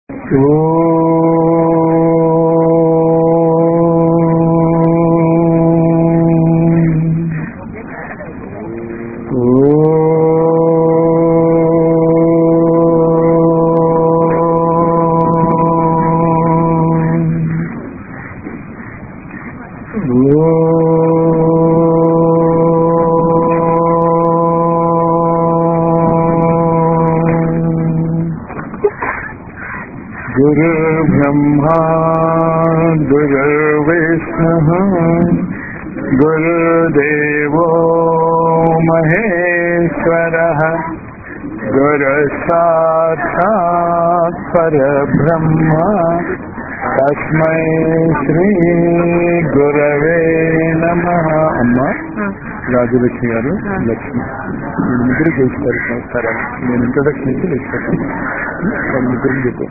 गुरुर्ब्रह्मा गुरुर्विष्णुः गुरुदेवो महेश्वरः गुरुसाक्षात् परब्रह्म तस्मै श्रीगुरवे नमः అమ్మా రాజలక్ష్మి గారు లక్ష్మి మీరు ముగ్గురు చేస్తారు సంస్కారాలు నేను ఇంట్రొడక్షన్ ఇచ్చి లక్ష్మి వాళ్ళు ముగ్గురు చెప్పారు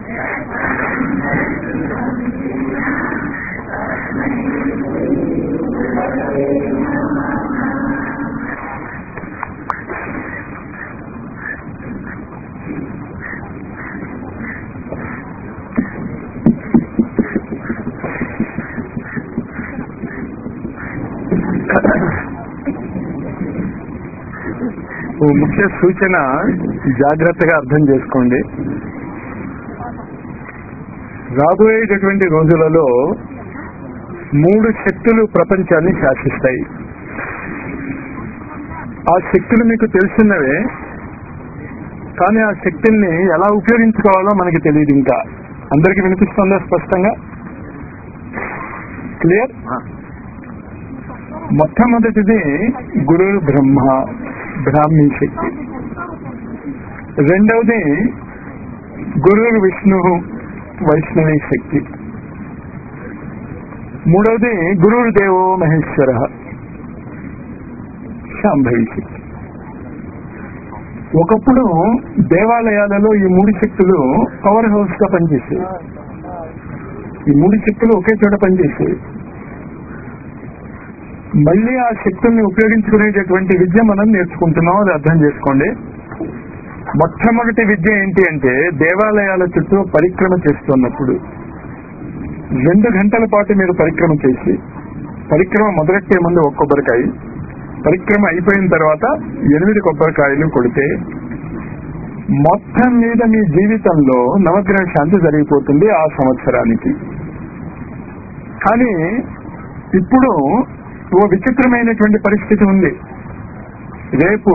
ఓ ముఖ్య సూచన జాగ్రత్తగా అర్థం చేసుకోండి రాబోయేటటువంటి రోజులలో మూడు శక్తులు ప్రపంచాన్ని శాసిస్తాయి ఆ శక్తులు మీకు తెలుసున్నవే కానీ ఆ శక్తుల్ని ఎలా ఉపయోగించుకోవాలో మనకి తెలియదు ఇంకా అందరికి వినిపిస్తుందా స్పష్టంగా క్లియర్ మొట్టమొదటిది గురు బ్రహ్మ బ్రాహ్మీ శక్తి రెండవది గురు విష్ణు వైష్ణవి శక్తి మూడవది గురువు దేవో మహేశ్వర శాంభవి శక్తి ఒకప్పుడు దేవాలయాలలో ఈ మూడు శక్తులు పవర్ హౌస్ గా పనిచేసేవి ఈ మూడు శక్తులు ఒకే చోట పనిచేసేవి మళ్ళీ ఆ శక్తుల్ని ఉపయోగించుకునేటటువంటి విద్య మనం నేర్చుకుంటున్నాం అది అర్థం చేసుకోండి మొట్టమొదటి విద్య ఏంటి అంటే దేవాలయాల చుట్టూ పరిక్రమ చేస్తున్నప్పుడు రెండు గంటల పాటు మీరు పరిక్రమ చేసి పరిక్రమ మొదలెట్టే ముందు ఒక కొబ్బరికాయ పరిక్రమ అయిపోయిన తర్వాత ఎనిమిది కొబ్బరికాయలు కొడితే మొత్తం మీద మీ జీవితంలో నవగ్రహ శాంతి జరిగిపోతుంది ఆ సంవత్సరానికి కానీ ఇప్పుడు ఓ విచిత్రమైనటువంటి పరిస్థితి ఉంది రేపు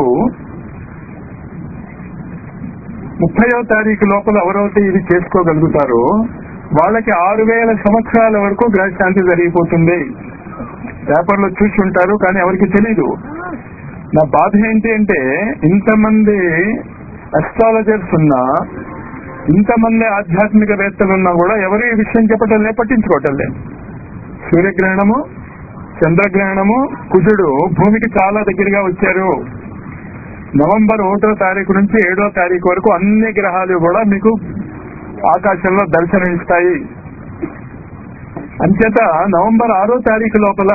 ముప్పయో తారీఖు లోపల ఎవరైతే ఇది చేసుకోగలుగుతారో వాళ్ళకి ఆరు వేల సంవత్సరాల వరకు గ్రహశాంతి జరిగిపోతుంది పేపర్లో చూసి ఉంటారు కానీ ఎవరికి తెలీదు నా బాధ ఏంటి అంటే ఇంతమంది అస్ట్రాలజర్స్ ఉన్నా ఇంతమంది ఆధ్యాత్మికవేత్తలు ఉన్నా కూడా ఎవరు ఈ విషయం చెప్పటం లే పట్టించుకోవటం లేదు సూర్యగ్రహణము చంద్రగ్రహణము కుజుడు భూమికి చాలా దగ్గరగా వచ్చారు నవంబర్ ఒకటో తారీఖు నుంచి ఏడో తారీఖు వరకు అన్ని గ్రహాలు కూడా మీకు ఆకాశంలో దర్శనమిస్తాయి అంచేత నవంబర్ ఆరో తారీఖు లోపల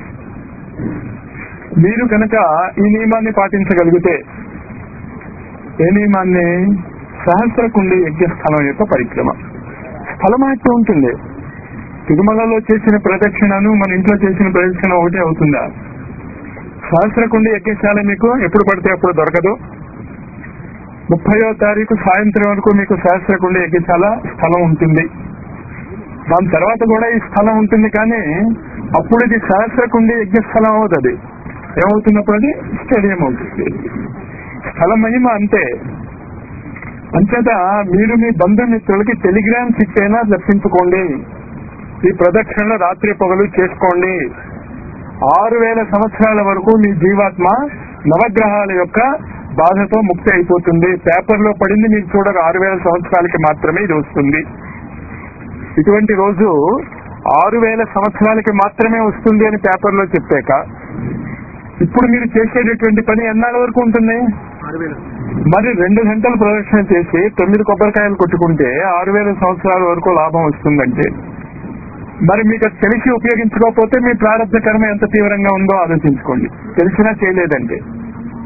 మీరు కనుక ఈ నియమాన్ని పాటించగలిగితే ఏ నియమాన్ని సహస్రకుండి యజ్ఞస్థలం యొక్క పరిక్రమ స్థలం అయితే ఉంటుంది తిరుమలలో చేసిన ప్రదక్షిణను మన ఇంట్లో చేసిన ప్రదక్షిణ ఒకటే అవుతుందా సహస్రకుండి యజ్ఞశాల మీకు ఎప్పుడు పడితే అప్పుడు దొరకదు ముప్పయో తారీఖు సాయంత్రం వరకు మీకు సహస్రకుండి యజ్ఞశాల స్థలం ఉంటుంది దాని తర్వాత కూడా ఈ స్థలం ఉంటుంది కానీ అప్పుడు ఇది సహస్రకుండి యజ్ఞస్థలం అవుతుంది ఏమవుతున్నప్పుడు అది స్టేడియం అవుతుంది స్థల మహిమ అంతే అంచేత మీరు మీ బంధుమిత్రులకి టెలిగ్రామ్స్ ఇచ్చైనా దర్శించుకోండి ఈ ప్రదక్షిణ రాత్రి పగలు చేసుకోండి ఆరు వేల సంవత్సరాల వరకు మీ జీవాత్మ నవగ్రహాల యొక్క బాధతో ముక్తి అయిపోతుంది పేపర్ లో పడింది మీరు చూడరు ఆరు వేల సంవత్సరాలకి మాత్రమే ఇది వస్తుంది ఇటువంటి రోజు ఆరు వేల సంవత్సరాలకి మాత్రమే వస్తుంది అని పేపర్ లో చెప్పాక ఇప్పుడు మీరు చేసేటటువంటి పని ఎన్నాళ్ళ వరకు ఉంటుంది మరి రెండు గంటలు ప్రదక్షిణ చేసి తొమ్మిది కొబ్బరికాయలు కొట్టుకుంటే ఆరు వేల సంవత్సరాల వరకు లాభం వస్తుందంటే మరి మీకు అది తెలిసి ఉపయోగించుకోకపోతే మీ ప్రారంభ కర్మ ఎంత తీవ్రంగా ఉందో ఆలోచించుకోండి తెలిసినా చేయలేదంటే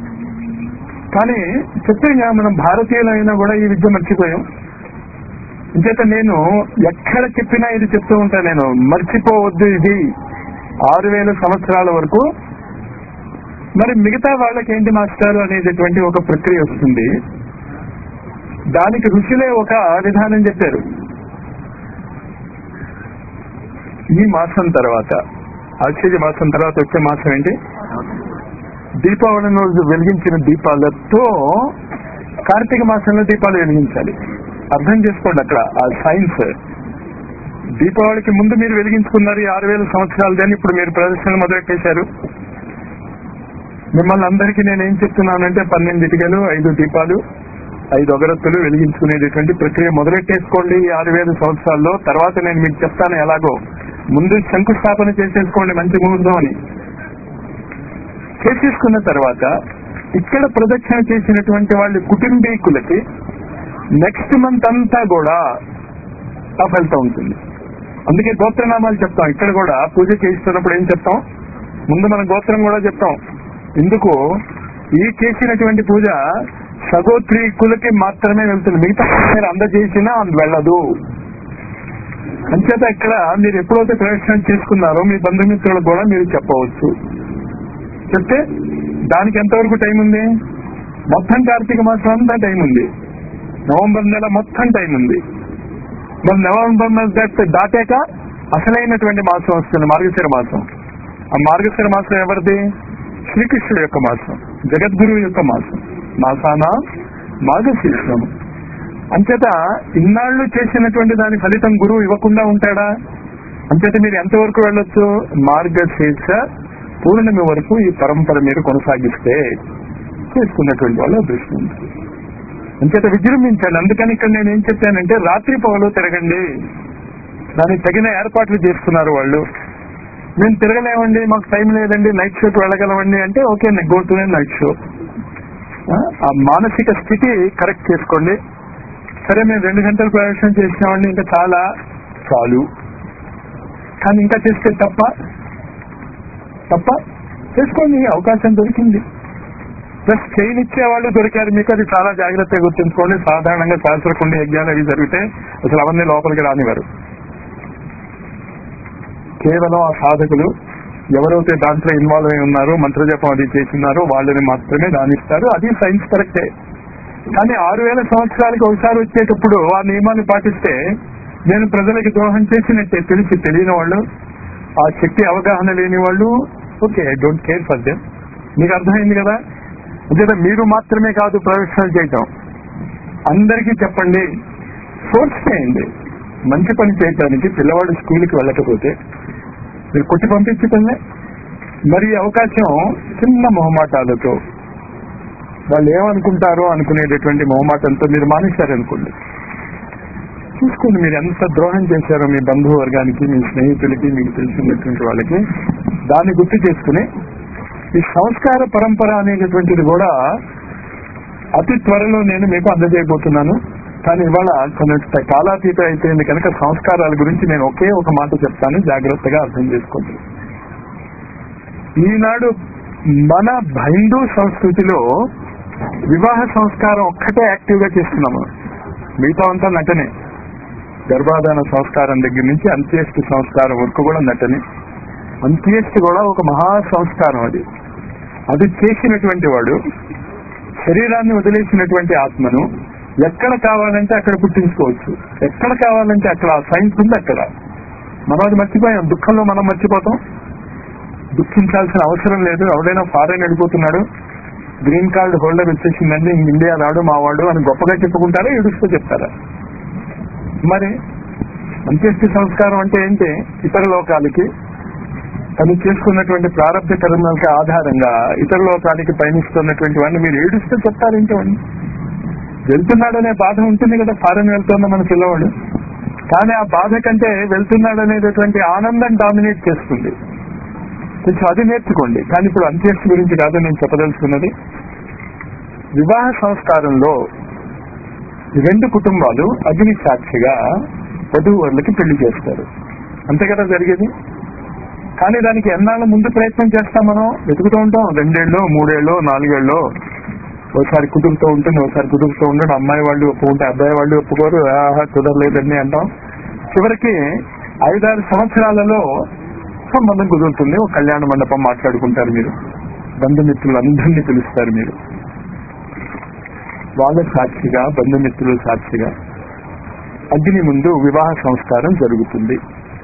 కానీ చెప్పేగా మనం భారతీయులైనా కూడా ఈ విద్య మర్చిపోయాం ఇంచేత నేను ఎక్కడ చెప్పినా ఇది చెప్తూ ఉంటాను నేను మర్చిపోవద్దు ఇది ఆరు వేల సంవత్సరాల వరకు మరి మిగతా వాళ్ళకి ఏంటి మాస్టారు అనేటటువంటి ఒక ప్రక్రియ వస్తుంది దానికి ఋషులే ఒక విధానం చెప్పారు ఈ మాసం తర్వాత ఆశ్చర్య మాసం తర్వాత వచ్చే మాసం ఏంటి దీపావళి రోజు వెలిగించిన దీపాలతో కార్తీక మాసంలో దీపాలు వెలిగించాలి అర్థం చేసుకోండి అక్కడ ఆ సైన్స్ దీపావళికి ముందు మీరు వెలిగించుకున్నారు ఈ ఆరు వేల సంవత్సరాలు దాన్ని ఇప్పుడు మీరు ప్రదర్శన మొదలెట్టేశారు మిమ్మల్ని అందరికీ నేను ఏం చెప్తున్నానంటే పన్నెండు ఇటుకలు ఐదు దీపాలు ఐదు అగరత్తులు వెలిగించుకునేటటువంటి ప్రక్రియ మొదలెట్టేసుకోండి ఈ ఆరు వేల సంవత్సరాల్లో తర్వాత నేను మీకు చెప్తాను ఎలాగో ముందు శంకుస్థాపన చేసేసుకోండి మంచి ముహూర్తం అని చేసేసుకున్న తర్వాత ఇక్కడ ప్రదక్షిణ చేసినటువంటి వాళ్ళ కుటుంబీకులకి నెక్స్ట్ మంత్ అంతా కూడా ఆ ఫలితం ఉంటుంది అందుకే గోత్రనామాలు చెప్తాం ఇక్కడ కూడా పూజ చేస్తున్నప్పుడు ఏం చెప్తాం ముందు మన గోత్రం కూడా చెప్తాం ఎందుకు ఈ చేసినటువంటి పూజ సగోత్రీకులకి మాత్రమే వెళ్తుంది మిగతా మీరు అందజేసినా అందు వెళ్ళదు అంచేత ఇక్కడ మీరు ఎప్పుడైతే ప్రదక్షిణ చేసుకున్నారో మీ బంధుమిత్రులకు కూడా మీరు చెప్పవచ్చు చెప్తే దానికి ఎంతవరకు టైం ఉంది మొత్తం కార్తీక మాసం అంతా టైం ఉంది నవంబర్ నెల మొత్తం టైం ఉంది మరి నవంబర్ నెల దాటి- దాటాక అసలైనటువంటి మాసం వస్తుంది మార్గశిర మాసం ఆ మార్గశిర మాసం ఎవరిది శ్రీకృష్ణుడు యొక్క మాసం జగద్గురువు యొక్క మాసం మాసాన మార్గశీర్షం అంచేత ఇన్నాళ్ళు చేసినటువంటి దాని ఫలితం గురువు ఇవ్వకుండా ఉంటాడా అంచేత మీరు ఎంతవరకు వెళ్ళొచ్చు మార్గశీర్ష పూర్ణిమ వరకు ఈ పరంపర మీరు కొనసాగిస్తే చేసుకున్నటువంటి వాళ్ళ అదృష్టం ఉంటుంది అంచేత విజృంభించండి అందుకని ఇక్కడ నేను ఏం చెప్పానంటే రాత్రి పగలు తిరగండి దానికి తగిన ఏర్పాట్లు చేస్తున్నారు వాళ్ళు మేము తిరగలేమండి మాకు టైం లేదండి నైట్ షోకి వెళ్ళగలమండి అంటే okay go to night show ఆ మానసిక స్థితి కరెక్ట్ చేసుకోండి సరే మేము రెండు గంటలు ప్రవేశం చేసినామండి ఇంకా చాలా చాలు కానీ ఇంకా చేస్తే తప్ప తప్ప చేసుకోండి అవకాశం దొరికింది ప్లస్ చేయనిచ్చే వాళ్ళు దొరికారు మీకు అది చాలా జాగ్రత్తగా గుర్తుంచుకోండి సాధారణంగా శాస్త్రకుండ యజ్ఞాలు అవి జరిగితే అసలు అవన్నీ లోపలికి రానివారు కేవలం ఆ సాధకులు ఎవరైతే దాంట్లో ఇన్వాల్వ్ అయి ఉన్నారో మంత్రజపం అది చేస్తున్నారో వాళ్ళని మాత్రమే దానిస్తారు అది సైన్స్ కరెక్టే కానీ ఆరు వేల సంవత్సరాలకి ఒకసారి వచ్చేటప్పుడు ఆ నియమాన్ని పాటిస్తే నేను ప్రజలకి ద్రోహం చేసినట్టే తెలిసి తెలియని వాళ్ళు ఆ శక్తి అవగాహన లేని వాళ్ళు okay I don't care for them మీకు అర్థమైంది కదా అంచేత మీరు మాత్రమే కాదు ప్రదర్శన చేయటం అందరికీ చెప్పండి ఫోర్స్ చేయండి మంచి పని చేయటానికి పిల్లవాడు స్కూల్కి వెళ్ళకపోతే మీరు కొట్టి పంపించటమే మరి ఈ అవకాశం చిన్న మొహమాటాలతో వాళ్ళు ఏమనుకుంటారో అనుకునేటటువంటి మొహమాటంతో మీరు మానేశారనుకోండి చూసుకోండి మీరు ఎంత ద్రోహం చేశారో మీ బంధువు వర్గానికి మీ స్నేహితులకి మీకు తెలిసినటువంటి వాళ్ళకి దాన్ని గుర్తు చేసుకుని ఈ సంస్కార పరంపర అనేటటువంటిది కూడా అతి త్వరలో నేను మీకు అందజేయబోతున్నాను కానీ ఇవాళ కొంత కాలాతీత అయిపోయింది కనుక సంస్కారాల గురించి నేను ఒకే ఒక మాట చెప్తాను జాగ్రత్తగా అర్థం చేసుకోండి ఈనాడు మన హైందూ సంస్కృతిలో వివాహ సంస్కారం ఒక్కటే యాక్టివ్ గా చేస్తున్నాము మిగతా అంతా నటనే గర్భాధాన సంస్కారం దగ్గర నుంచి అంత్యేష్టి సంస్కారం వరకు కూడా నటనే అంత్యేష్టి కూడా ఒక మహా సంస్కారం అది అది చేసినటువంటి వాడు శరీరాన్ని వదిలేసినటువంటి ఆత్మను ఎక్కడ కావాలంటే అక్కడ పుట్టించుకోవచ్చు ఎక్కడ కావాలంటే అక్కడ ఆ సైన్స్ ఉంది అక్కడ మనం అది మర్చిపోయాం దుఃఖంలో మనం మర్చిపోతాం దుఃఖించాల్సిన అవసరం లేదు ఎవడైనా ఫారెన్ వెళ్ళిపోతున్నాడు గ్రీన్ కార్డు హోల్డర్ వచ్చేసిందండి ఇంక ఇండియా రాడు మా వాడు అని గొప్పగా చెప్పుకుంటారా ఏడుస్తూ చెప్తారా మరి అంత్యష్టి సంస్కారం అంటే ఏంటి ఇతర లోకాలకి తను చేసుకున్నటువంటి ప్రారంభ కర్మలకి ఆధారంగా ఇతర లోకాలకి పయనిస్తున్నటువంటి వాడిని మీరు ఏడుస్తూ చెప్తారేంటి వాడిని వెళ్తున్నాడనే బాధ ఉంటుంది కదా ఫారెన్ వెళ్తున్న మన పిల్లవాడు కానీ ఆ బాధ కంటే వెళ్తున్నాడు అనేటటువంటి ఆనందం డామినేట్ చేస్తుంది కొంచెం అది నేర్చుకోండి కానీ ఇప్పుడు అంత్యష్టి గురించి కాదు నేను చెప్పదలుచుకున్నది వివాహ సంస్కారంలో రెండు కుటుంబాలు అగ్ని సాక్షిగా వధువులకి పెళ్లి చేస్తారు అంతే కదా జరిగేది కానీ దానికి ఎన్నాళ్ళ ముందు ప్రయత్నం చేస్తాం మనం వెతుకుతూ ఉంటాం రెండేళ్ళు మూడేళ్ళు నాలుగేళ్ళు ఒకసారి కుదురుతూ ఉంటుంది ఒకసారి కుదురుతూ ఉండడు అమ్మాయి వాళ్ళు ఒప్పుకుంటే అబ్బాయి వాళ్ళు ఒప్పుకోరు ఆహా కుదరలేదండి అంటాం చివరికి ఐదారు సంవత్సరాలలో సంబంధం కుదురుతుంది ఒక కళ్యాణ మండపం మాట్లాడుకుంటారు మీరు బంధుమిత్రులు అందరినీ పిలుస్తారు మీరు వాళ్ళ సాక్షిగా బంధుమిత్రుల సాక్షిగా అగ్ని ముందు వివాహ సంస్కారం జరుగుతుంది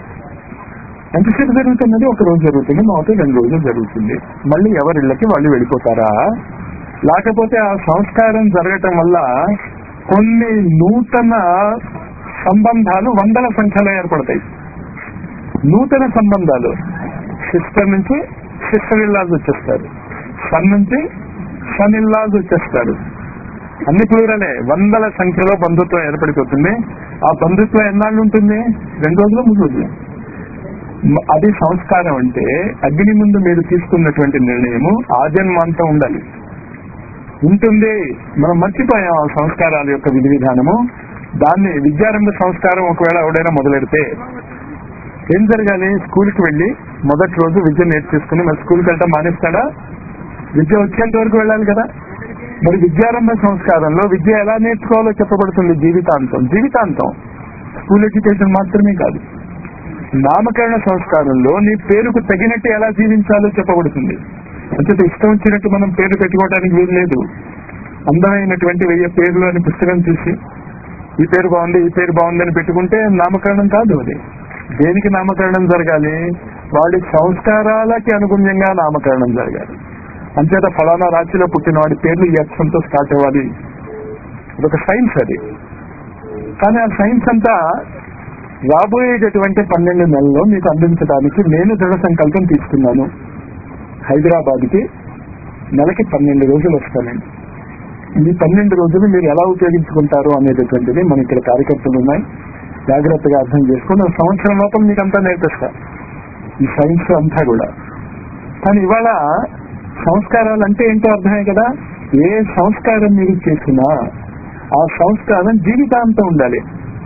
ఎంతసేపు జరుగుతున్నది ఒక రోజు జరుగుతుంది మాతో రెండు రోజులు జరుగుతుంది మళ్ళీ ఎవరిళ్ళకి వాళ్ళు వెళ్ళిపోతారా లేకపోతే ఆ సంస్కారం జరగటం వల్ల కొన్ని నూతన సంబంధాలు వందల సంఖ్యలో ఏర్పడతాయి నూతన సంబంధాలు సిస్టర్ నుంచి సిస్టర్ ఇల్లాస్ వచ్చేస్తారు సన్ నుంచి సన్ ఇల్లాస్ వచ్చేస్తారు అన్ని ప్లూరలే వందల సంఖ్యలో బంధుత్వం ఏర్పడిపోతుంది ఆ బంధుత్వం ఎన్నాళ్ళు ఉంటుంది రెండు రోజులు మూడు రోజులు మ- అది సంస్కారం అంటే అగ్ని ముందు మీరు తీసుకున్నటువంటి నిర్ణయము ఆజన్మాంతం ఉండాలి ఉంటుంది మనం మర్చిపోయాం ఆ సంస్కారాల యొక్క విధి విధానము దాన్ని విద్యారంభ సంస్కారం ఒకవేళ ఎవడైనా మొదలెడితే ఏం జరగాలి స్కూల్కి వెళ్ళి మొదటి రోజు విద్య నేర్చేసుకుని మరి స్కూల్కి వెళ్ళటం మానేస్తాడా విద్య వచ్చేంత వరకు వెళ్ళాలి కదా మరి విద్యారంభ సంస్కారంలో విద్య ఎలా నేర్చుకోవాలో చెప్పబడుతుంది జీవితాంతం జీవితాంతం స్కూల్ ఎడ్యుకేషన్ మాత్రమే కాదు నామకరణ సంస్కారంలో నీ పేరుకు తగినట్టు ఎలా జీవించాలో చెప్పబడుతుంది అంటే ఇష్టం వచ్చినట్టు మనం పేరు పెట్టుకోవడానికి వీలు లేదు అందమైనటువంటి వెయ్యి పేర్లు అని పుస్తకం చూసి ఈ పేరు బాగుంది ఈ పేరు బాగుంది అని పెట్టుకుంటే నామకరణం కాదు అది దేనికి నామకరణం జరగాలి వాడి సంస్కారాలకి అనుగుణ్యంగా నామకరణం జరగాలి అంచేత ఫలానా రాశిలో పుట్టిన వాడి పేర్లు ఈ అక్షరంతో స్టార్ట్ అవ్వాలి అదొక సైన్స్ అది కానీ ఆ సైన్స్ అంతా రాబోయేటటువంటి పన్నెండు నెలల్లో మీకు అందించడానికి నేను దృఢ సంకల్పం తీసుకున్నాను హైదరాబాద్ కి నెలకి పన్నెండు రోజులు వస్తానండి ఈ పన్నెండు రోజులు మీరు ఎలా ఉపయోగించుకుంటారు అనేటటువంటిది మన ఇక్కడ కార్యకర్తలు ఉన్నాయి జాగ్రత్తగా అర్థం చేసుకుని ఒక సంవత్సరం లోపల మీకు అంతా నేర్పిస్తా ఈ సైన్స్ అంతా కూడా కానీ ఇవాళ సంస్కారాలు అంటే ఏంటో అర్థమే కదా ఏ సంస్కారం మీరు చేసినా ఆ సంస్కారం జీవితాంతం ఉండాలి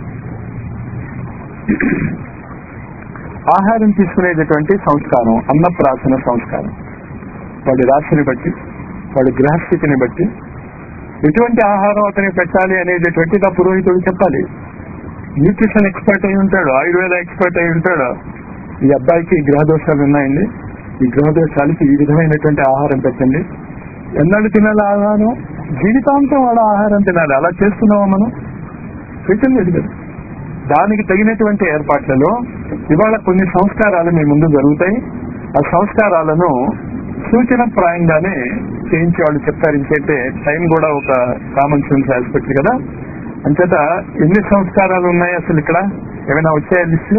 ఆహారం తీసుకునేటటువంటి సంస్కారం అన్నప్రాసన సంస్కారం వాడి రాశిని బట్టి వాడి గ్రహస్థితిని బట్టి ఎటువంటి ఆహారం అతనికి పెట్టాలి అనేటటువంటి ఆ పురోహితుడు చెప్పాలి న్యూట్రిషన్ ఎక్స్పర్ట్ అయి ఉంటాడు ఆయుర్వేద ఎక్స్పర్ట్ అయి ఉంటాడు ఈ అబ్బాయికి ఈ గ్రహ దోషాలు ఉన్నాయండి ఈ గ్రహ దోషాలకి ఈ విధమైనటువంటి ఆహారం పెట్టండి ఎన్నాళ్ళు తినాలి ఆహారం జీవితాంతం వాడు ఆహారం తినాలి అలా చేస్తున్నావా మనం పెట్టండి అది కదా దానికి తగినటువంటి ఏర్పాట్లలో ఇవాళ కొన్ని సంస్కారాలు మీ ముందు జరుగుతాయి ఆ సంస్కారాలను సూచన ప్రాయంగానే చేయించి వాళ్ళు చెప్తారు ఇంకైతే టైం కూడా ఒక కామన్ సెన్స్ ఆస్పెక్ట్ కదా అంచేత ఎన్ని సంస్కారాలు ఉన్నాయి అసలు ఇక్కడ ఏమైనా వచ్చాయా లిస్ట్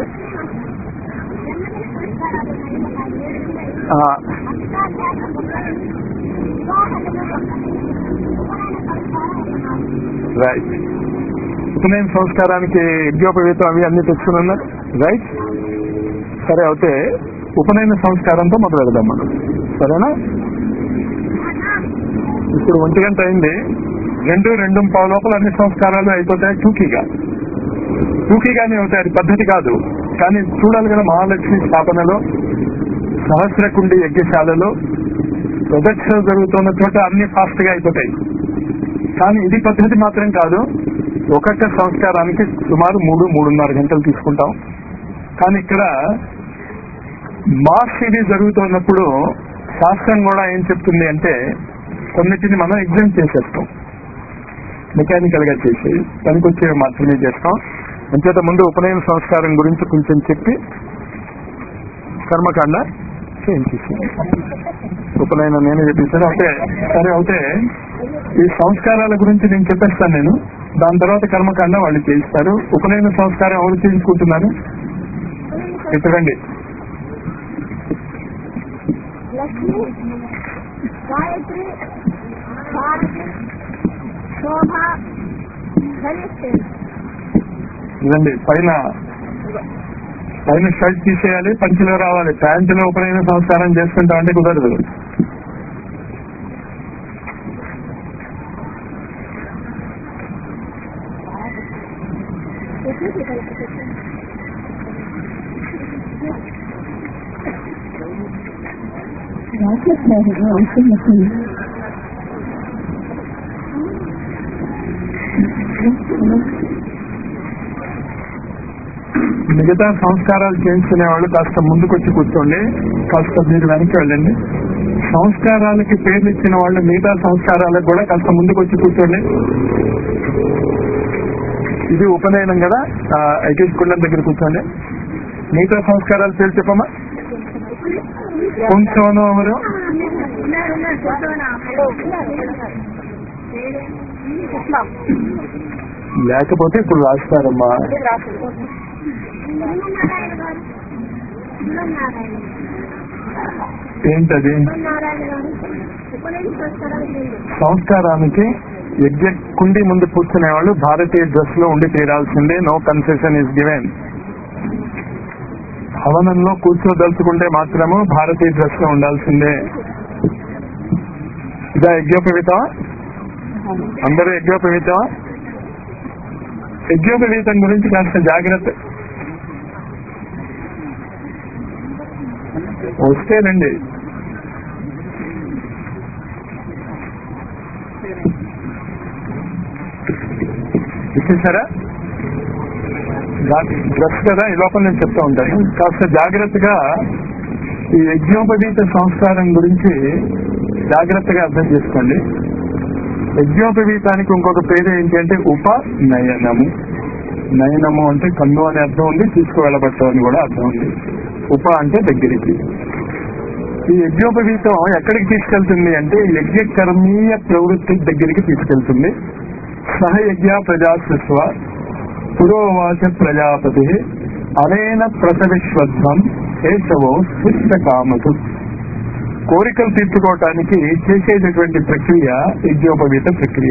రైట్ ఉపనయన సంస్కారానికి యజ్ఞోపవేతం అవి అన్ని తెచ్చుకుని ఉన్నారు రైట్ సరే అయితే ఉపనయన సంస్కారంతో మొదలు పెడదాం మనం సరేనా ఇప్పుడు ఒంటి గంట అయింది రెండు రెండు పావు లోపల అన్ని సంస్కారాలు అయిపోతాయి టూకీగా టూకీగానే అవుతాయి అది పద్ధతి కాదు కానీ చూడాలి కదా మహాలక్ష్మి స్థాపనలో సహస్రకుండి యజ్ఞశాలలో ప్రదక్షిణ జరుగుతున్న చోట అన్ని ఫాస్ట్ గా అయిపోతాయి కానీ ఇది పద్ధతి మాత్రం కాదు ఒక్కొక్క సంస్కారానికి సుమారు మూడు మూడున్నర గంటలు తీసుకుంటాం కానీ ఇక్కడ మాస్ ఇది జరుగుతున్నప్పుడు శాస్త్రం కూడా ఏం చెప్తుంది అంటే కొన్నిటిని మనం ఎగ్జామ్ చేసేస్తాం మెకానికల్ గా చేసి పనికొచ్చేవి మాత్రమే చేస్తాం అంచేత ముందు ఉపనయన సంస్కారం గురించి కొంచెం చెప్పి కర్మకాండ చేయించేసాను ఉపనయనం నేను చెప్పేసాను అయితే సరే అయితే ఈ సంస్కారాల గురించి నేను చెప్పేస్తాను నేను దాని తర్వాత కర్మకాండ వాళ్ళు చేయిస్తారు ఉపనయన సంస్కారం ఎవరు చేయించుకుంటున్నారు ఇక్కడండి లక్ష్మి గాయత్రి భారతి శోభ ధనిష్ఠి ఇదండి పైన పైన షర్ట్ తీసేయాలి పంచిలో రావాలి ప్యాంటులో ఉపనయన సంస్కారం చేసుకుంటాం అంటే కుదరదు మిగతా సంస్కారాలు చేయించుకునే వాళ్ళు కాస్త ముందుకొచ్చి కూర్చోండి కాస్త మీరు వెనక్కి వెళ్ళండి సంస్కారాలకి పేర్లు ఇచ్చిన వాళ్ళు మిగతా సంస్కారాలకు కూడా కాస్త ముందుకొచ్చి కూర్చోండి ఇది ఉపనయనం కదా ఐకేష్ కుండం దగ్గర కూర్చోండి మిగతా సంస్కారాలు పేరు చెప్పమ్మా కొంచెం ఎవరు లేకపోతే ఇప్పుడు రాస్తారమ్మా నారాయణ గారు నారాయణ ఏంటది నారాయణ గారు ఉపనయన సంస్కారాలు లేదు సంస్కారానికి యజ్ఞ కుండి ముందు కూర్చునే వాళ్ళు భారతీయ డ్రెస్ లో ఉండి తీరాల్సిందే నో కన్సెషన్ ఇస్ గివెన్ భవనంలో కూర్చోదలుచుకుంటే మాత్రము భారతీయ డ్రెస్ లో ఉండాల్సిందే ఇదా యజ్ఞోపవీతం అందరూ యజ్ఞోపవీతం యజ్ఞోపవీతం గురించి కాస్త జాగ్రత్త వస్తేనండి ఇచ్చేసారా డ్రెస్ కదా ఈ లోపల నేను చెప్తా ఉంటాను కాస్త జాగ్రత్తగా ఈ యజ్ఞోపవీత సంస్కారం గురించి జాగ్రత్తగా అర్థం చేసుకోండి యజ్ఞోపవీతానికి ఇంకొక పేరు ఏంటి అంటే ఉపనయనము నయనము అంటే కన్ను అనే అర్థం ఉంది తీసుకువెళ్ళబట్టం అని కూడా అర్థం ఉంది ఉప అంటే దగ్గరికి ఈ యజ్ఞోపవీతం ఎక్కడికి తీసుకెళ్తుంది అంటే యజ్ఞ కర్మీయ ప్రవృత్తి దగ్గరికి తీసుకెళ్తుంది సహయజ్ఞ ప్రజాస్వ పురోవాచ ప్రజాపతి అనేన ప్రసవిశ్వత్వం కేశవో శిష్ట కామతు కోరికలు తీర్చుకోవటానికి చేసేటటువంటి ప్రక్రియ యజ్ఞోపవీత ప్రక్రియ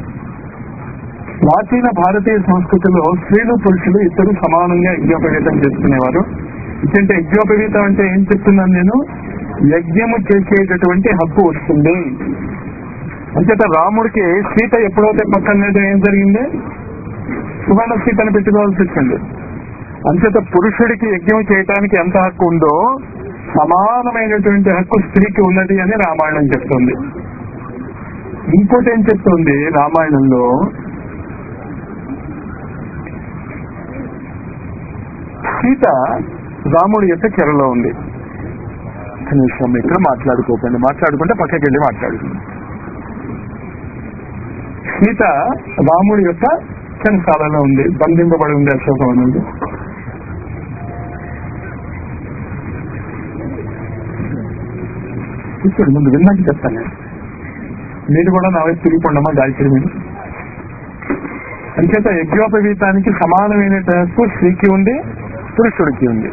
ప్రాచీన భారతీయ సంస్కృతిలో స్త్రీలు పురుషులు ఇద్దరు సమానంగా యజ్ఞోపవీతం చేసుకునేవారు ఇదంటే యజ్ఞోపవీతం అంటే ఏం చెప్తున్నాను నేను యజ్ఞము చేసేటటువంటి హక్కు వస్తుంది అంచేత రాముడికి సీత ఎప్పుడైతే పక్కన లేదు ఏం జరిగింది సువర్ణ సీతను పెట్టుకోవాల్సి వచ్చింది అంచేత పురుషుడికి యజ్ఞం చేయటానికి ఎంత హక్కు ఉందో సమానమైనటువంటి హక్కు స్త్రీకి ఉన్నది అని రామాయణం చెప్తుంది ఇంకోటి ఏం చెప్తుంది రామాయణంలో సీత రాముడి యొక్క చెరలో ఉంది కనీసం ఇక్కడ మాట్లాడుకోకండి మాట్లాడుకుంటే పక్కకి వెళ్ళి మాట్లాడుకుంది సీత రాముడి యొక్క చెరసాలలో ఉంది బంధింపబడి ఉంది అశోకవనంలో కూర్చోండి ముందు విన్నాక చెప్తాను నేను. మీరు కూడా నా వైపు తిరిగిపోండమ్మా గాయత్రి మీరు అంచేత యజ్ఞోపవీతానికి సమానమైన హక్కు స్త్రీకి ఉంది పురుషుడికి ఉంది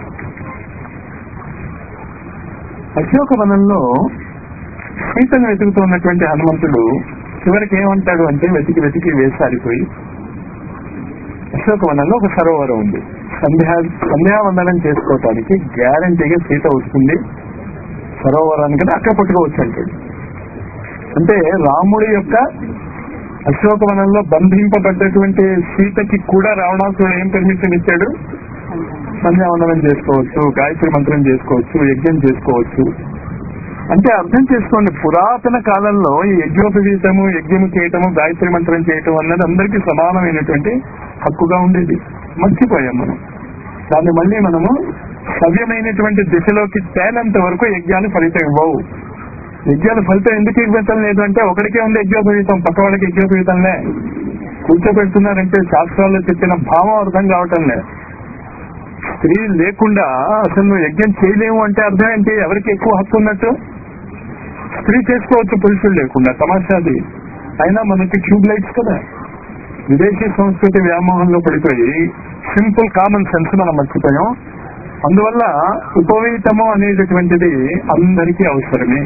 అశోకవనంలో సీతను వెతుకుతున్నటువంటి హనుమంతుడు చివరికి ఏమంటాడు అంటే వెతికి వెతికి వేసారిపోయి అశోకవనంలో ఒక సరోవరం ఉంది సంధ్యా సంధ్యావందనం చేసుకోవటానికి గ్యారంటీగా సీత వస్తుంది సరోవరానికి అక్కడ పట్టుకోవచ్చు అంటాడు అంటే రాముడి యొక్క అశోకవనంలో బంధింపబడ్డటువంటి సీతకి కూడా రావణాసుడు ఏం పర్మిషన్ ఇచ్చాడు సంధ్యావందనం చేసుకోవచ్చు గాయత్రి మంత్రం చేసుకోవచ్చు యజ్ఞం చేసుకోవచ్చు అంటే అర్థం చేసుకోండి పురాతన కాలంలో ఈ యజ్ఞోపవీతము యజ్ఞము చేయటము గాయత్రి మంత్రం చేయటం అన్నది అందరికీ సమానమైనటువంటి హక్కుగా ఉండేది మర్చిపోయాం మనం దాన్ని మళ్ళీ మనము సవ్యమైనటువంటి దిశలోకి తేనంత వరకు యజ్ఞాలు ఫలితం ఇవ్వవు యజ్ఞాలు ఫలితం ఎందుకు ఇవ్వటం లేదు అంటే ఒకడికే ఉంది యజ్ఞోపవీతం పక్క వాళ్ళకి యజ్ఞోపవీతంలే కూర్చోబెడుతున్నారంటే శాస్త్రాల్లో చెప్పిన భావం అర్థం కావటం లేదు స్త్రీ లేకుండా అసలు నువ్వు యజ్ఞం చేయలేము అంటే అర్థం ఏంటి ఎవరికి ఎక్కువ హక్కు ఉన్నట్టు స్త్రీ చేసుకోవచ్చు పురుషులు లేకుండా తమాషాది అయినా మనకి ట్యూబ్ లైట్స్ కదా విదేశీ సంస్కృతి వ్యామోహంలో పడిపోయి సింపుల్ కామన్ సెన్స్ మనం మర్చిపోయాం అందువల్ల ఉపవీతము అనేటటువంటిది అందరికీ అవసరమే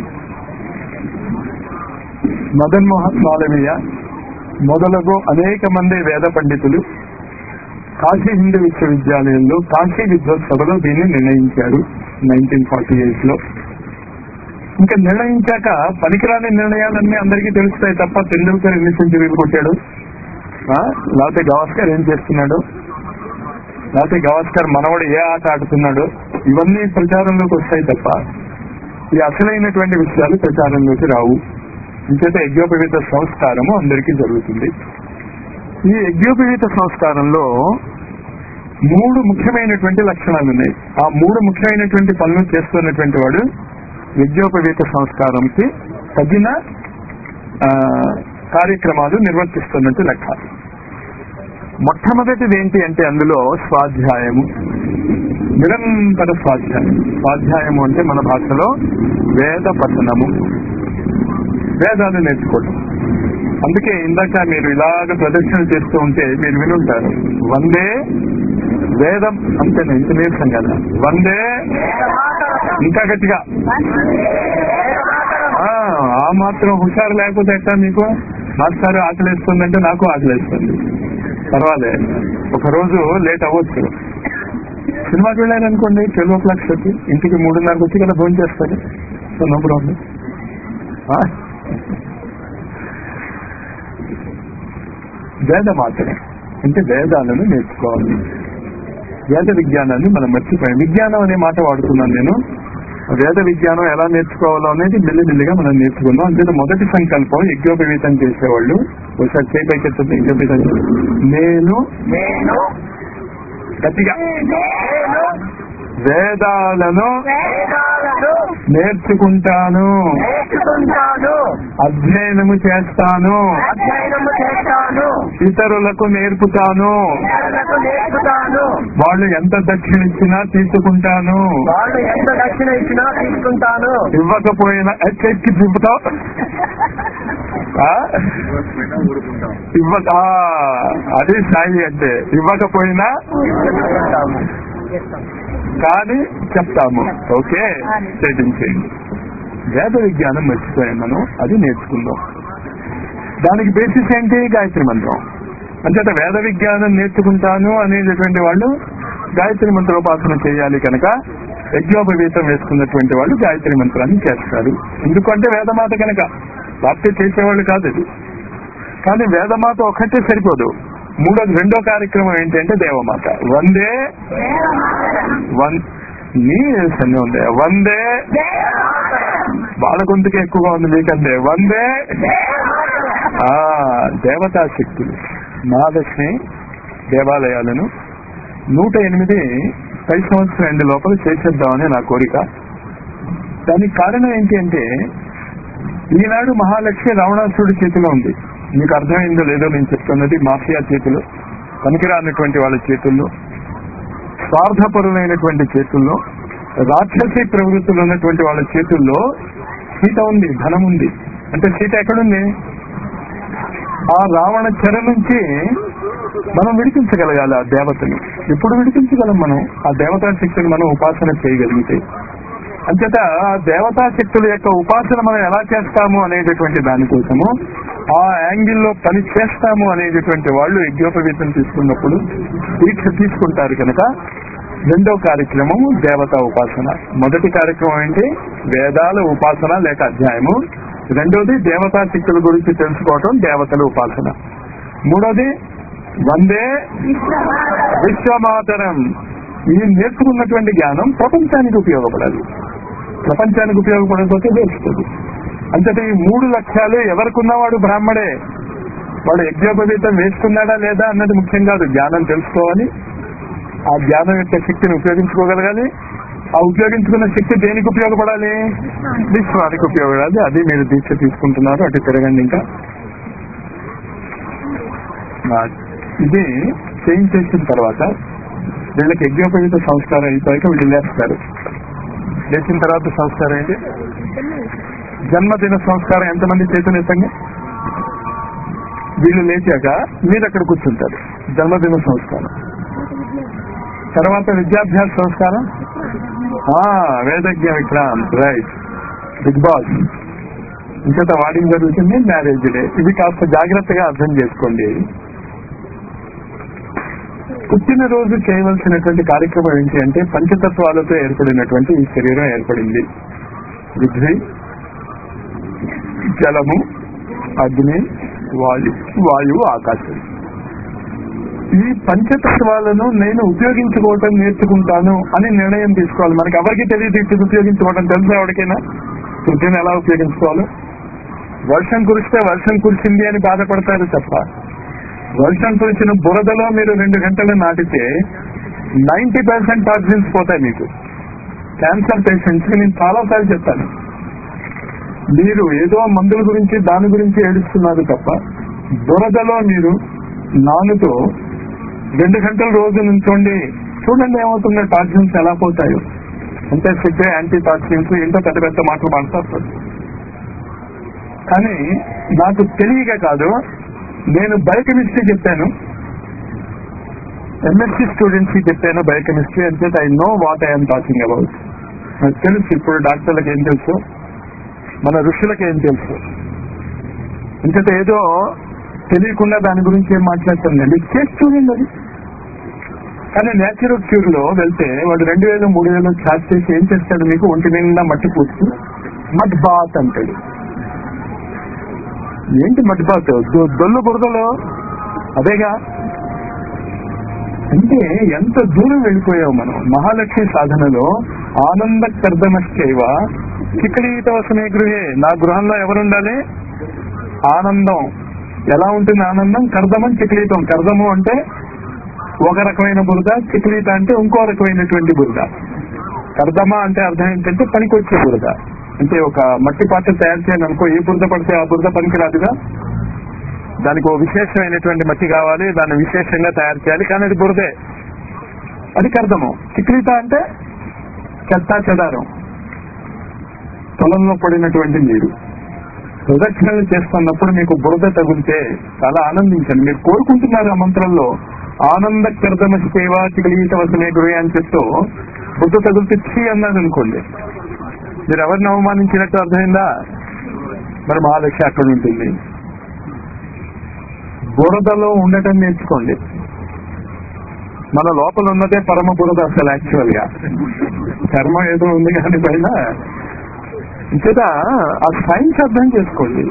మదన్ మోహన్ మాలవీయ మొదలగు అనేక మంది వేద పండితులు కాశీ హిందూ విశ్వవిద్యాలయంలో కాశీ విద్వత్సభలో దీన్ని నిర్ణయించారు నైన్టీన్ ఫార్టీ ఎయిట్ లో ఇంకా నిర్ణయించాక పనికిరాని నిర్ణయాలన్నీ అందరికీ తెలుస్తాయి తప్ప తెండూల్కర్ ఎన్ని సెంచరీలు కొట్టాడు ఆ? లేకపోతే గవాస్కర్ ఏం చేస్తున్నాడు లేకపోతే గవాస్కర్ మనవడు ఏ ఆట ఆడుతున్నాడు ఇవన్నీ ప్రచారంలోకి వస్తాయి తప్ప ఈ అసలైనటువంటి విషయాలు ప్రచారంలోకి రావు ఇంచేత యజ్ఞోపవీత సంస్కారము అందరికీ జరుగుతుంది ఈ యజ్ఞోపవీత సంస్కారంలో మూడు ముఖ్యమైనటువంటి లక్షణాలు ఉన్నాయి ఆ మూడు ముఖ్యమైనటువంటి పనులు చేస్తున్నటువంటి వాడు విద్యోపవేత సంస్కారంకి తగిన ఆ, కార్యక్రమాలు నిర్వర్తిస్తున్నట్టు లెక్క మొట్టమొదటిది ఏంటి అంటే అందులో స్వాధ్యాయము నిరంతర స్వాధ్యాయం స్వాధ్యాయము అంటే మన భాషలో వేద పఠనము వేదాలు నేర్చుకోవటం అందుకే ఇందాక మీరు ఇలాగ ప్రదర్శన చేస్తూ ఉంటే మీరు వినుంటారు వందే వేదం అంతేనా ఇంత నీరసం కదా వందే ఇంకా గట్టిగా ఆ, ఆ మాత్రం హుషారు లేకపోతే ఎట్టా మీకు మాస్టారు ఆకలిస్తుందంటే నాకు ఆకలిస్తుంది పర్వాలేదు ఒక రోజు లేట్ అవ్వచ్చు సినిమాకి వెళ్ళారనుకోండి ట్వెల్వ్ ఓ క్లాక్ వచ్చి ఇంటికి మూడున్నరకు వచ్చి కదా భోజనం చేస్తారు సో నో ప్రాబ్లం వేద మాత్రమే అంటే వేదాలను నేర్చుకోవాలి వేద విజ్ఞానాన్ని మనం మర్చిపోయాం విజ్ఞానం అనే మాట వాడుతున్నాను నేను వేద విజ్ఞానం ఎలా నేర్చుకోవాలో అనేది మెల్లిమెల్లిగా మనం నేర్చుకుందాం అంటే మొదటి సంకల్పం యజ్ఞోపవీతం చేసేవాళ్ళు ఒకసారి చేయి పైకెత్తుంది యజ్ఞోపవీతం నేను నేను గట్టిగా నేను వేదాలను వేదాలను నేర్చుకుంటాను నేర్చుకుంటాను అధ్యయనము చేస్తాను అధ్యయనము చేస్తాను ఇతరులకు నేర్పుతాను ఇతరులకు నేర్పుతాను వాళ్ళు ఎంత దక్షిణ ఇచ్చినా తీసుకుంటాను వాళ్ళు ఎంత దక్షిణ ఇచ్చినా తీసుకుంటాను ఇవ్వకపోయినా ఏ, చేతికి తిప్పుతావు ఆ? ఇవ్వక ఆ, అది సాయి అంటే ఇవ్వకపోయినా తీసుకుంటాము. కానీ చెప్తాము ఓకే చేయించేయండి వేద విజ్ఞానం మర్చిపోయాం మనం అది నేర్చుకుందాం దానికి బేసిస్ ఏంటి గాయత్రి మంత్రం అంచేత వేద విజ్ఞానం నేర్చుకుంటాను అనేటటువంటి వాళ్ళు గాయత్రి మంత్రోపాసన చేయాలి కనుక యజ్ఞోపవీతం వేసుకున్నటువంటి వాళ్ళు గాయత్రి మంత్రాన్ని చేస్తారు ఎందుకంటే వేదమాత కనుక లేకపోతే చేసేవాళ్ళు కాదు ఇది కానీ వేదమాత ఒక్కటే సరిపోదు మూడోది రెండో కార్యక్రమం ఏంటంటే దేవమాత వందే వన్ నీ సన్ని ఉంది వందే వాళ్ళ గొంతుకి ఎక్కువగా ఉంది మీకంటే వందే ఆ దేవతా శక్తులు మహాలక్ష్మి దేవాలయాలను నూట ఎనిమిది పది సంవత్సరం ఎండు లోపల చేసేద్దామని నా కోరిక దానికి కారణం ఏంటి అంటే ఈనాడు మహాలక్ష్మి రావణాసురుడి చేతిలో ఉంది మీకు అర్థమైందో లేదో నేను చెప్తున్నది మాఫియా చేతిలో పనికిరానటువంటి వాళ్ళ చేతుల్లో స్వార్థపరులైనటువంటి చేతుల్లో రాక్షసి ప్రవృత్తులు ఉన్నటువంటి వాళ్ళ చేతుల్లో సీత ఉంది ధనం ఉంది అంటే సీత ఎక్కడుంది ఆ రావణ చెర నుంచి మనం విడిపించగలగాలి ఆ దేవతని ఎప్పుడు విడిపించగలం మనం ఆ దేవతా శక్తిని మనం ఉపాసన చేయగలిగితే అంచేత ఆ దేవతా శక్తుల యొక్క ఉపాసన మనం ఎలా చేస్తాము అనేటటువంటి దానికోసము ఆ యాంగిల్లో పని చేస్తాము అనేటటువంటి వాళ్ళు యజ్ఞోపవీతం తీసుకున్నప్పుడు దీక్ష తీసుకుంటారు కనుక రెండో కార్యక్రమం దేవతా ఉపాసన మొదటి కార్యక్రమం ఏంటి వేదాల ఉపాసన లేక అధ్యాయము రెండోది దేవతా శక్తుల గురించి తెలుసుకోవటం దేవతల ఉపాసన మూడోది వందే విశ్వమాతరం ఈ నేర్చుకున్నటువంటి జ్ఞానం ప్రపంచానికి ఉపయోగపడాలి ప్రపంచానికి ఉపయోగపడకపోతే వేస్తుంది అంతటి ఈ మూడు లక్ష్యాలు ఎవరికున్నవాడు బ్రాహ్మడే వాడు యజ్ఞోపవీతం వేసుకున్నాడా లేదా అన్నది ముఖ్యం కాదు జ్ఞానం తెలుసుకోవాలి ఆ జ్ఞానం యొక్క శక్తిని ఉపయోగించుకోగలగాలి ఆ ఉపయోగించుకున్న శక్తి దేనికి ఉపయోగపడాలి విశ్వానికి ఉపయోగపడాలి అది మీరు దీక్ష తీసుకుంటున్నారు అటు తిరగండి ఇంకా ఆ, ఇది చేయించేసిన తర్వాత వీళ్ళకి యజ్ఞోపవీత సంస్కారం అయిపోయాక వీళ్ళు లేస్తారు లేచిన తర్వాత సంస్కారం ఏంటి జన్మదిన సంస్కారం ఎంతమంది చేతునెత్తంగా వీళ్ళు లేచాక మీరు అక్కడ కూర్చుంటారు జన్మదిన సంస్కారం తర్వాత విద్యాభ్యాస సంస్కారం ఆ, వేదజ్ఞ విక్రాంత్ రైట్ బిగ్ బాస్ ఇంకత వాడింగ్ జరుగుతుంది మ్యారేజ్ డే ఇది కాస్త జాగ్రత్తగా అర్థం చేసుకోండి పుట్టినరోజు చేయవలసినటువంటి కార్యక్రమం ఏంటి అంటే పంచతత్వాలతో ఏర్పడినటువంటి ఈ శరీరం ఏర్పడింది పృథ్వీ జలము అగ్ని వాయు వాయువు ఆకాశం ఈ పంచతత్వాలను నేను ఉపయోగించుకోవటం నేర్చుకుంటాను అని నిర్ణయం తీసుకోవాలి మనకి ఎవరికి తెలియదు ఇది ఉపయోగించుకోవటం తెలుసు ఎవరికైనా పృథ్వీని ఎలా ఉపయోగించుకోవాలో వర్షం కురిస్తే వర్షం కురిసింది అని బాధపడతారు తప్ప వర్షం కురిసిన బురదలో మీరు రెండు గంటలు నాటితే నైన్టీ పర్సెంట్ టాక్సిన్స్ పోతాయి మీకు క్యాన్సర్ పేషెంట్స్ కి నేను చాలా సార్లు చెప్పాను మీరు ఏదో మందుల గురించి దాని గురించి ఏడుస్తున్నారు తప్ప బురదలో మీరు నానుతో రెండు గంటల రోజు నుంచోండి చూడండి ఏమవుతుందో టాక్సిన్స్ ఎలా పోతాయో అంటే చెప్పే యాంటీ టాక్సిన్స్ ఏంటో పెద్ద పెద్ద మాటలు మాట్లాడతారు కానీ నాకు తెలియక కాదు నేను బయోకెమిస్ట్రీ చెప్పాను ఎంఎస్సీ స్టూడెంట్స్ కి చెప్పాను బయోకెమిస్ట్రీ అంటే I know what I'm talking about నాకు తెలుసు ఇప్పుడు డాక్టర్లకు ఏం తెలుసు మన ఋషులకు ఏం తెలుసు ఇంకట ఏదో తెలియకుండా దాని గురించి ఏం మాట్లాడుతుంది మీరు చేసి చూడండి అది కానీ నేచురల్ క్యూర్ లో వెళ్తే వాడు రెండు వేలు మూడు వేలు ఛార్జ్ చేసి ఏం చేస్తాడు మీకు ఒంటి నిండా మట్టి పూస్తూ మడ్ బాత్ అంటాడు ఏంటి మట్టి బాత్ దొ- దొల్లు బురదలో అదేగా అంటే ఎంత దూరం వెళ్ళిపోయావు మనం మహాలక్ష్మి సాధనలో ఆనంద కర్దమశ్చైవ చిక్కడీత వసమే గృహే నా గృహంలో ఎవరుండాలి ఆనందం ఎలా ఉంటుంది ఆనందం కర్దమం చిక్లీతం కర్దము అంటే ఒక రకమైన బురద చిక్లీత అంటే ఇంకో రకమైనటువంటి బురద కర్దమ అంటే అర్థం ఏంటంటే పనికొచ్చే బురద అంటే ఒక మట్టి పాత్ర తయారు చేయాలి అనుకో ఏ బురద పడితే ఆ బురద పనికిరాదుగా దానికి ఓ విశేషమైనటువంటి మట్టి కావాలి దాన్ని విశేషంగా తయారు చేయాలి కానీ అది బురదే అది కర్దము చిక్లీత అంటే చెత్త చెదారం పొలంలో పడినటువంటి నీరు ప్రదక్షిణలు చేస్తున్నప్పుడు మీకు బురద తగిలితే చాలా ఆనందించండి మీరు కోరుకుంటున్నారు ఆ మంత్రంలో ఆనంద కర్దమ సేవ చికలీత వసమే గురి అని చెప్తూ బురద తగిలితే ఛీ అన్నాడు అనుకోండి మీరు ఎవరిని అవమానించినట్టు అర్థమైందా మరి మహాలక్ష్మి అక్కడ ఉంటుంది బురదలో ఉండటం నేర్చుకోండి మన లోపల ఉన్నదే పరమ బురద అసలు యాక్చువల్ గా కర్మ ఏదో ఉంది కానీ పైన ఇంచేత ఆ సైన్స్ అర్థం చేసుకోండి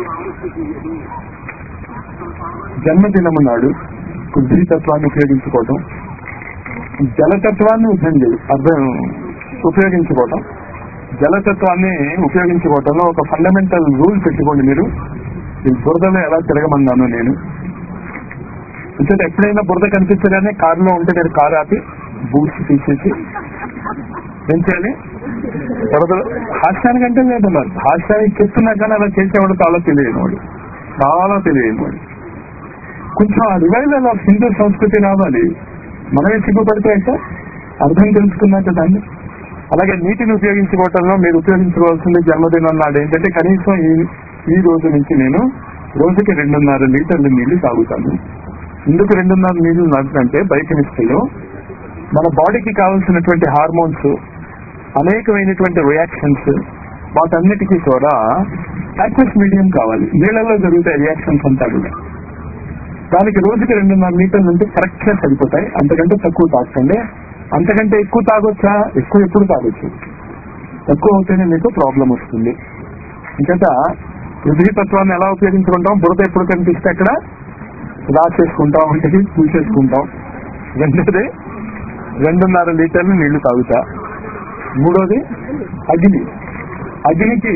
జన్మదినము నాడు తత్వాన్ని ఉపయోగించుకోవటం జలతత్వాన్ని అర్థం చేయ అర్థం ఉపయోగించుకోవటం జలతత్వాన్ని ఉపయోగించుకోవటంలో ఒక ఫండమెంటల్ రూల్ పెట్టుకోండి మీరు ఈ బురదలో ఎలా తిరగమన్నాను నేను ఇంకటి ఎప్పుడైనా బురద కనిపించగానే కారులో ఉంటే మీరు కారు ఆపి బూట్స్ తీసేసి ఏం చేయాలి బురదలో హాస్యానికంటే లేదు మరి హాస్యానికి చెప్తున్నా కానీ అలా చేసేవాడు చాలా తెలియని వాడు చాలా తెలియని వాడు కొంచెం ఆ రివైవల్ ఆఫ్ హిందూ సంస్కృతి రావాలి మనమే సిగ్గుపడితే అయితే అర్థం తెలుసుకున్నాక దాన్ని అలాగే నీటిని ఉపయోగించుకోవటంలో మీరు ఉపయోగించుకోవాల్సింది జన్మదినం నాడు ఏంటంటే కనీసం ఈ ఈ రోజు నుంచి నేను రోజుకి రెండున్నర లీటర్ల నీళ్లు తాగుతాను ఎందుకు రెండున్నర నీళ్లు నాకంటే బయోకెమిస్ట్రీలో మన బాడీకి కావాల్సినటువంటి హార్మోన్స్ అనేకమైనటువంటి రియాక్షన్స్ వాటన్నిటికీ కూడా యాక్సెస్ మీడియం కావాలి నీళ్లలో జరుగుతాయి రియాక్షన్స్ అంతా కూడా దానికి రోజుకి రెండున్నర లీటర్ల నుండి కరెక్ట్ గా సరిపోతాయి అంతకంటే తక్కువ తాగండి అంతకంటే ఎక్కువ తాగొచ్చా ఎక్కువ ఎప్పుడు తాగొచ్చు తక్కువ అవుతేనే మీకు ప్రాబ్లం వస్తుంది ఇంకట పృథ్వీ తత్వాన్ని ఎలా ఉపయోగించుకుంటాం బురద ఎప్పుడు కనిపిస్తే అక్కడ రాసేసుకుంటాం అంటే పూసేసుకుంటాం రెండోది రెండున్నర లీటర్లు నీళ్లు తాగుతా మూడోది అగ్ని అగ్నికి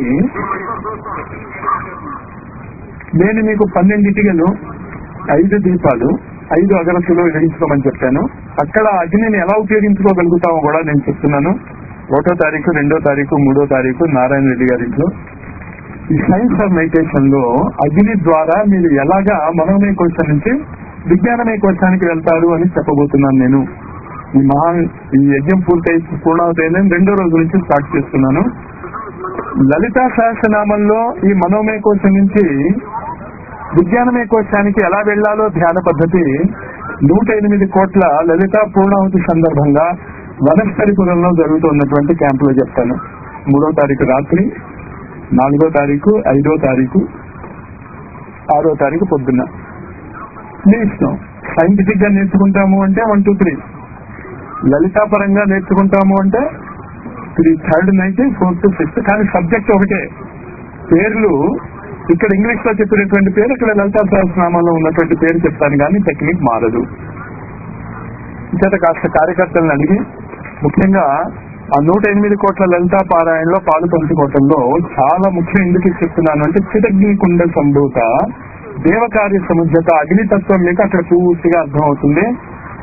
నేను మీకు పన్నెండింటికలు ఐదు దీపాలు ఐదు అగరత్తులు వెలిగించుకోమని చెప్పాను అక్కడ అగ్నిని ఎలా ఉపయోగించుకోగలుగుతామో కూడా నేను చెప్తున్నాను ఒకటో తారీఖు రెండో తారీఖు మూడో తారీఖు నారాయణ రెడ్డి గారి ఇంట్లో ఈ సైన్స్ ఆఫ్ మెడిటేషన్ లో అగ్ని ద్వారా మీరు ఎలాగా మనోమయ కోశం నుంచి విజ్ఞానమయ కోశానికి వెళ్తారు అని చెప్పబోతున్నాను నేను ఈ మహా ఈ యజ్ఞం పూర్తయి పూర్ణావతైన రెండో రోజు నుంచి స్టార్ట్ చేస్తున్నాను లలితా సహస్రనామంలో ఈ మనోమయ కోశం నుంచి విజ్ఞానమయ కోశానికి ఎలా వెళ్లాలో ధ్యాన పద్ధతి నూట ఎనిమిది కోట్ల లలిత పూర్ణావతి సందర్భంగా వనస్థలిపురంలో జరుగుతున్నటువంటి క్యాంపులో చెప్తాను మూడో తారీఖు రాత్రి నాలుగో తారీఖు ఐదో తారీఖు ఆరో తారీఖు పొద్దున్న మీ ఇష్టం సైంటిఫిక్ గా నేర్చుకుంటాము అంటే వన్ టూ త్రీ లలితాపరంగా నేర్చుకుంటాము అంటే త్రీ థర్డ్ నైట్ ఫోర్త్ ఫిఫ్త్ కానీ సబ్జెక్ట్ ఒకటే పేర్లు ఇక్కడ ఇంగ్లీష్ లో చెప్పినటువంటి పేరు ఇక్కడ లలితా సహస్రనామంలో ఉన్నటువంటి పేరు చెప్తాను కానీ టెక్నిక్ మారదు చేత కాస్త కార్యకర్తలను అడిగి ముఖ్యంగా ఆ నూట ఎనిమిది కోట్ల లలితా పారాయణలో పాలు పంచుకోవటంలో చాలా ముఖ్యం ఎందుకు చెప్తున్నాను అంటే చితగ్ని కుండ సంభూత దేవకార్య సముద్రత అగ్నితత్వం మీకు అక్కడ పూర్తిగా అర్థమవుతుంది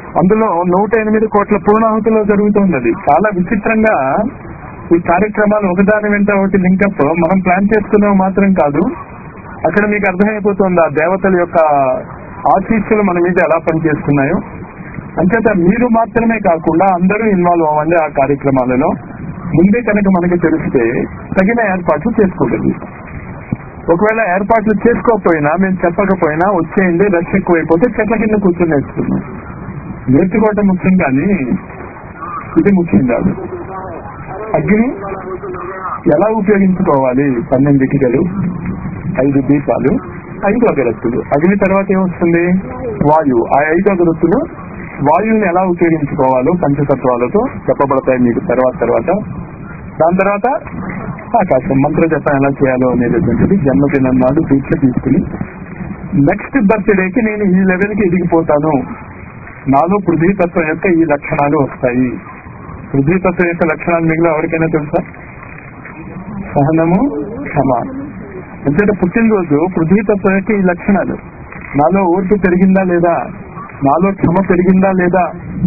అందులో నూట ఎనిమిది కోట్ల పూర్ణాహుతిలో జరుగుతుంది అది చాలా విచిత్రంగా ఈ కార్యక్రమాలు ఒకదాని వెంట ఒకటి లింకప్ మనం ప్లాన్ చేసుకున్నవి మాత్రం కాదు అక్కడ మీకు అర్థమైపోతుంది ఆ దేవతల యొక్క ఆశీస్సులు మన మీద ఎలా పనిచేస్తున్నాయో అంచేత మీరు మాత్రమే కాకుండా అందరూ ఇన్వాల్వ్ అవ్వండి ఆ కార్యక్రమాలలో ముందే కనుక మనకి తెలిస్తే తగిన ఏర్పాట్లు చేసుకోగలుగుతాం ఒకవేళ ఏర్పాట్లు చేసుకోకపోయినా మేము చెప్పకపోయినా వచ్చేయండి రష్ ఎక్కువైపోతే చెట్ల కింద కూర్చొని నేర్చుకున్నాం నేర్చుకోవటం ముఖ్యం కానీ ఇది ముఖ్యం కాదు అగ్ని ఎలా ఉపయోగించుకోవాలి పన్నెండు ఇటుకలు ఐదు దీపాలు ఐదు అగరత్తులు అగ్ని తర్వాత ఏమొస్తుంది వాయువు ఆ ఐదు అగరత్తులు వాయువుని ఎలా ఉపయోగించుకోవాలో పంచతత్వాలతో చెప్పబడతాయి మీకు తర్వాత తర్వాత దాని తర్వాత ఆకాశం మంత్ర జపం ఎలా చేయాలో అనేటటువంటిది జన్మదినం నాడు దీక్ష తీసుకుని నెక్స్ట్ బర్త్డేకి నేను ఈ లెవెల్ కి ఎదిగిపోతాను నాలో పృథ్వీతత్వం యొక్క ఈ లక్షణాలు వస్తాయి పృథ్వీతత్వం యొక్క లక్షణాలు మిగిలిన ఎవరికైనా తెలుసా సహనము క్షమ ఎందుకంటే పుట్టినరోజు పృథ్వీతత్వం యొక్క ఈ లక్షణాలు నాలో ఓర్పు పెరిగిందా లేదా నాలో క్షమ పెరిగిందా లేదా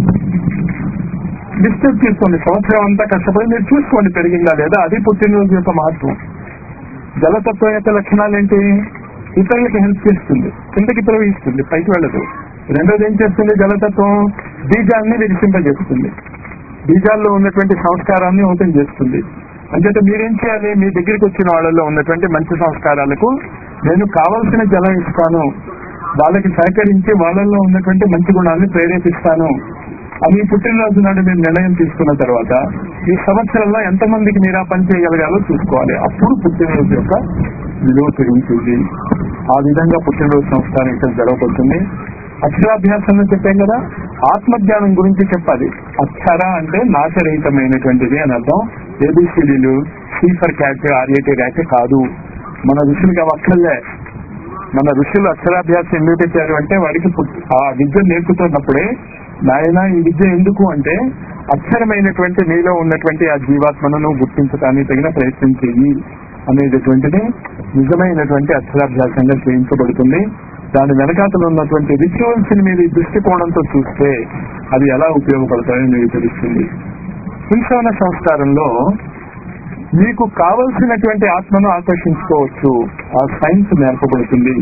డిస్టర్బ్ చేసుకోండి సంవత్సరం అంతా కష్టపడి మీరు చూసుకోండి పెరిగిందా లేదా అది పుట్టినరోజు యొక్క మహత్వం జలతత్వం యొక్క లక్షణాలు ఏంటి ఇతరులకు హెల్ప్ చేస్తుంది కిందకి ప్రవహిస్తుంది పైకి వెళ్ళదు రెండోది ఏం చేస్తుంది జలతత్వం బీజాన్ని విరిసింపజేస్తుంది బీజాల్లో ఉన్నటువంటి సంస్కారాన్ని ఓపెన్ చేస్తుంది అంచేత మీరేం చేయాలి మీ దగ్గరికి వచ్చిన వాళ్ళలో ఉన్నటువంటి మంచి సంస్కారాలకు నేను కావలసిన జలం ఇస్తాను వాళ్ళకి సహకరించి వాళ్ళల్లో ఉన్నటువంటి మంచి గుణాన్ని ప్రేరేపిస్తాను అని ఈ పుట్టినరోజు నాడు మీరు నిర్ణయం తీసుకున్న తర్వాత ఈ సంవత్సరంలో ఎంతమందికి మీరు ఆ పని చేయగలగాలో చూసుకోవాలి అప్పుడు పుట్టినరోజు యొక్క విలువ పెరుగుతుంది ఆ విధంగా పుట్టినరోజు సంస్కారం ఇక్కడ జరగబోతుంది అక్షరాభ్యాసంలో చెప్పాం కదా ఆత్మజ్ఞానం గురించి చెప్పాలి అక్షర అంటే నాశరహితమైనటువంటిది అని అర్థం ఏబిసిడీలు C for cat R A T rat కాదు మన ఋషులకి అవి అక్కర్లే మన ఋషులు అక్షరాభ్యాసం ఎందుకు పెట్టారు అంటే వాడికి పుట్- ఆ విద్య నేర్పుతున్నప్పుడే నాయన ఈ విద్య ఎందుకు అంటే అక్షరమైనటువంటి నీలో ఉన్నటువంటి ఆ జీవాత్మను నువ్వు గుర్తించడానికి తగిన ప్రయత్నం చెయ్యి అనేటటువంటిది నిజమైనటువంటి అక్షరాభ్యాసంగా చేయించబడుతుంది దాని వెనకాతలు ఉన్నటువంటి రిచువల్స్ ని మీరు ఈ దృష్టికోణంతో చూస్తే అది ఎలా ఉపయోగపడతాయో మీకు తెలుస్తుంది హింసవన సంస్కారంలో మీకు కావలసినటువంటి ఆత్మను ఆకర్షించుకోవచ్చు ఆ సైన్స్ నేర్పబడుతుంది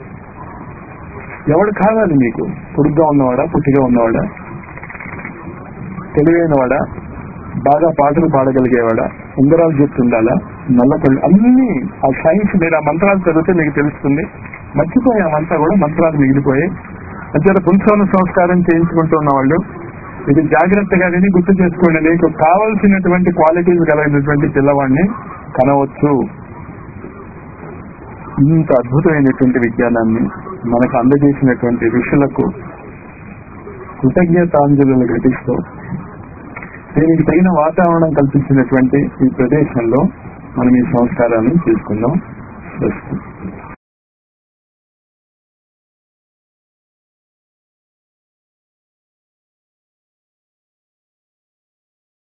ఎవడు కావాలి మీకు పొడుగ్గా ఉన్నవాడా పుట్టిగా ఉన్నవాడా తెలివైనవాడా బాగా పాటలు పాడగలిగేవాడా ఉంగరాలు చెప్తుండాలా నల్ల కళ్ళు అన్ని ఆ సైన్స్ మీరు ఆ మంత్రాలు చదివితే మీకు తెలుస్తుంది మర్చిపోయామంతా కూడా మంత్రాలు మిగిలిపోయాయి అంచేత పుంసవన సంస్కారం చేయించుకుంటున్న వాళ్ళు ఇది జాగ్రత్తగా విని గుర్తు చేసుకోండి నీకు కావలసినటువంటి క్వాలిటీస్ కలిగినటువంటి పిల్లవాడిని కనవచ్చు ఇంత అద్భుతమైనటువంటి విజ్ఞానాన్ని మనకు అందజేసినటువంటి ఋషులకు కృతజ్ఞతాంజలు ఘటిస్తూ దీనికి తగిన వాతావరణం కల్పించినటువంటి ఈ ప్రదేశంలో మనం ఈ సంస్కారాన్ని తీసుకుందాం స్వస్తి